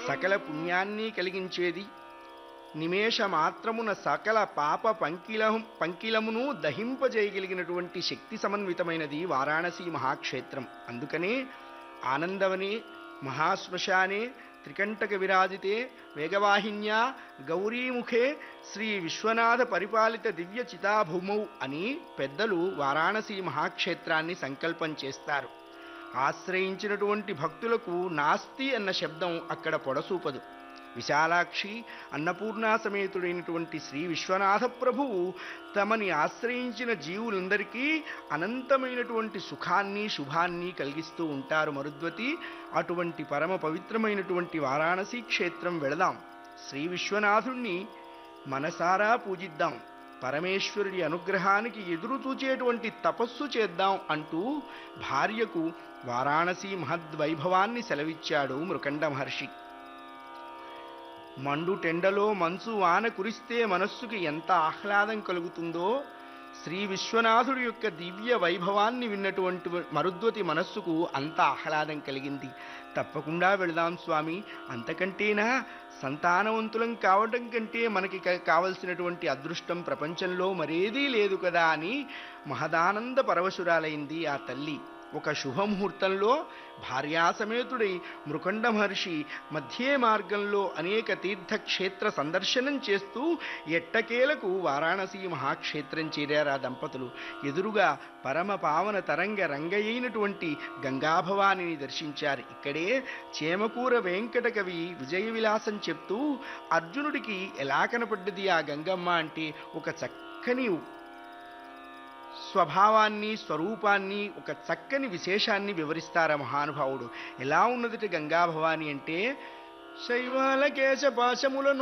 సకల పుణ్యాన్ని కలిగించేది నిమేష మాత్రమున సకల పాప పంకిల పంకిలమును దహింపజేయగలిగినటువంటి శక్తి సమన్వితమైనది వారాణసి మహాక్షేత్రం అందుకనే ఆనందవనే మహాశ్మశానే త్రికంటక విరాజితే వేగవాహిన్యా గౌరీముఖే శ్రీ విశ్వనాథ పరిపాలిత దివ్య చితాభూమౌ అని పెద్దలు వారాణసి మహాక్షేత్రాన్ని సంకల్పం చేస్తారు ఆశ్రయించినటువంటి భక్తులకు నాస్తి అన్న శబ్దం అక్కడ పొడసూపదు విశాలాక్షి అన్నపూర్ణా సమేతుడైనటువంటి శ్రీ విశ్వనాథ ప్రభువు తమని ఆశ్రయించిన జీవులందరికీ అనంతమైనటువంటి సుఖాన్ని శుభాన్ని కలిగిస్తూ ఉంటారు మరుద్వతి అటువంటి పరమ పవిత్రమైనటువంటి వారాణసి క్షేత్రం వెళదాం శ్రీ విశ్వనాథుణ్ణి మనసారా పూజిద్దాం పరమేశ్వరుడి అనుగ్రహానికి ఎదురు చూచేటువంటి తపస్సు చేద్దాం అంటూ భార్యకు వారాణసి మహద్వైభవాన్ని సెలవిచ్చాడు మృకండ మహర్షి మండు టెండలో మంచు వాన కురిస్తే మనస్సుకి ఎంత ఆహ్లాదం కలుగుతుందో శ్రీ విశ్వనాథుడి యొక్క దివ్య వైభవాన్ని విన్నటువంటి మరుద్వతి మనస్సుకు అంత ఆహ్లాదం కలిగింది తప్పకుండా వెళదాం స్వామి అంతకంటేనా సంతానవంతులం కావడం కంటే మనకి క- కావలసినటువంటి అదృష్టం ప్రపంచంలో మరేదీ లేదు కదా అని మహదానంద పరవశురాలైంది ఆ తల్లి ఒక శుభముహూర్తంలో భార్యాసమేతుడై మృకండ మహర్షి మధ్యే మార్గంలో అనేక తీర్థక్షేత్ర సందర్శనం చేస్తూ ఎట్టకేలకు వారాణసి మహాక్షేత్రం చేరారు ఆ దంపతులు ఎదురుగా పరమ పావన తరంగ రంగయ్యైనటువంటి గంగాభవానిని దర్శించారు ఇక్కడే చేమకూర వెంకట కవి విజయ విలాసం చెప్తూ అర్జునుడికి ఎలా కనపడ్డది ఆ గంగమ్మ అంటే ఒక చక్కని స్వభావాన్ని స్వరూపాన్ని ఒక చక్కని విశేషాన్ని వివరిస్తారా మహానుభావుడు ఎలా ఉన్నదిట గంగా భవాని అంటే శైవాల కేశ పాశములను